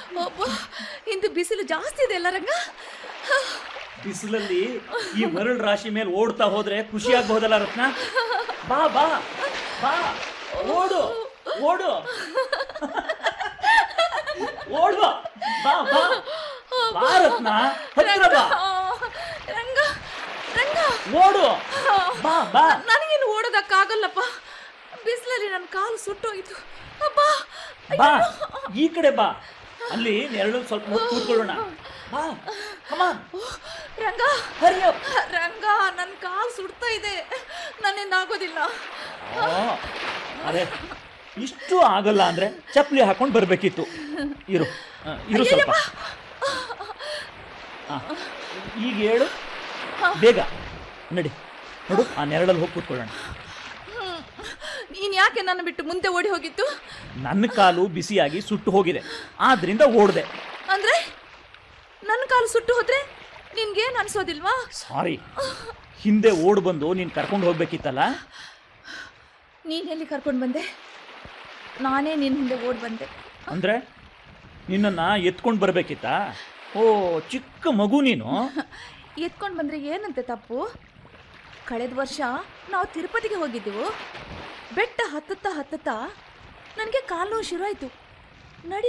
ಅಬ್ಬಾ, ಇಂದು ಬಿಸಿಲು ಜಾಸ್ತಿ ಇದೆ ಅಲ್ಲ ರಂಗ ಬಿಸಿಲಲ್ಲಿ ಈ ಮರಳು ರಾಶಿ ಮೇಲೆ ಓಡ್ತಾ ಹೋದ್ರೆ ಖುಷಿ ಆಗ್ಬಹುದಲ್ಲ ರತ್ನ ಬಾ ಬಾ ಬಾ ಓಡು ಓಡು ಓಡು ಬಾ ಬಾ ಬಾ ರತ್ನ ಹತ್ರ ಬಾ ಆ, ರಂಗ ರಂಗ ಓಡು ಬಾ ಬಾ ನನಗೇನು ಓಡೋದಕ್ಕಾಗಲ್ಲಪ್ಪ ಬಿಸಿಲಲ್ಲಿ ನನ್ನ ಕಾಲು ಸುಟ್ಟೋಗಿತ್ತು ಅಬ್ಬಾ ಬಾ ಈ ಕಡೆ ಬಾ ಅಲ್ಲಿ ನೆರಳು ಸ್ವಲ್ಪ ಹೊತ್ತು ಕೂತ್ಕೊಳ್ಳೋಣ ಬಾ ಕಮಾನ್ ರಂಗ ಹರಿ ಅಪ್ ರಂಗ ನನ್ನ ಕಾಲು ಸುಡ್ತಾ ಇದೆ ನನ್ನಿಂದ ಆಗೋದಿಲ್ಲ ಅದೇ ಇಷ್ಟು ಆಗಲ್ಲ ಅಂದ್ರೆ ಚಪ್ಪಲಿ ಹಾಕೊಂಡು ಬರ್ಬೇಕಿತ್ತು ಇರು ಆ, ಇರು ಸ್ವಲ್ಪ ಆ, ಈಗ ಹೇಳು ಬೇಗ ನಡಿ ನೋಡು ಆ ನೆರಳಲ್ಲಿ ಹೋಗಿ ಕೂತ್ಕೊಳ್ಳೋಣ ನೀನ್ ಯಾಕೆ ನನ್ನ ಬಿಟ್ಟು ಮುಂದೆ ಓಡಿ ಹೋಗಿತ್ತು ನನ್ನ ಕಾಲು ಬಿಸಿಯಾಗಿ ಸುಟ್ಟು ಹೋಗಿದೆ ಆದ್ರಿಂದ ಓಡ್ದೆ ಅಂದ್ರೆ ನನ್ನ ಕಾಲು ಸುಟ್ಟು ಹೋದ್ರೆ ನಿನ್ಗೇನ್ ಅನ್ಸೋದಿಲ್ವಾ ಸಾರಿ ಹಿಂದೆ ಓಡ್ ಬಂದು ನೀನು ಕರ್ಕೊಂಡು ಹೋಗ್ಬೇಕಿತ್ತಲ್ಲ ನೀನ್ ಎಲ್ಲಿ ಕರ್ಕೊಂಡು ಬಂದೆ ನಾನೇ ನಿನ್ನ ಹಿಂದೆ ಓಡ್ ಬಂದೆ ಅಂದ್ರೆ ನಿನ್ನನ್ನು ಎತ್ಕೊಂಡು ಬರ್ಬೇಕಿತ್ತಾ ಓ ಚಿಕ್ಕ ಮಗು ನೀನು ಎತ್ಕೊಂಡು ಬಂದ್ರೆ ಏನಂತೆ ತಪ್ಪು ಕಳೆದ ವರ್ಷ ನಾವು ತಿರುಪತಿಗೆ ಹೋಗಿದ್ದೆವು ಬೆಟ್ಟ ಹತ್ತುತ್ತಾ ಹತ್ತುತ್ತಾ ನನಗೆ ಕಾಲು ನೋವು ಶುರು ಆಯಿತು ನಡಿ